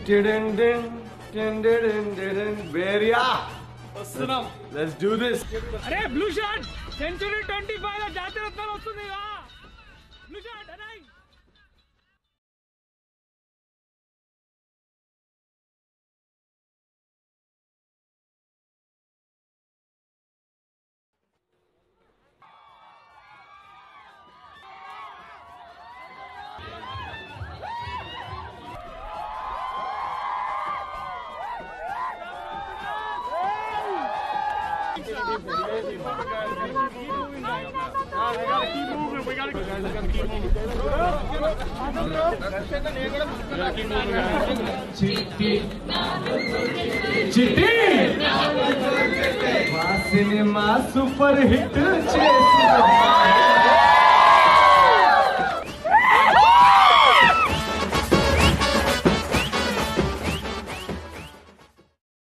వేరియా వస్తున్నాం let's do this అరే blue shot century twenty five లో జాతీయ రత్నాలు వస్తుంది బ్లూ షాట్ అరే మా సినిమా సూపర్ హిట్ చేసిన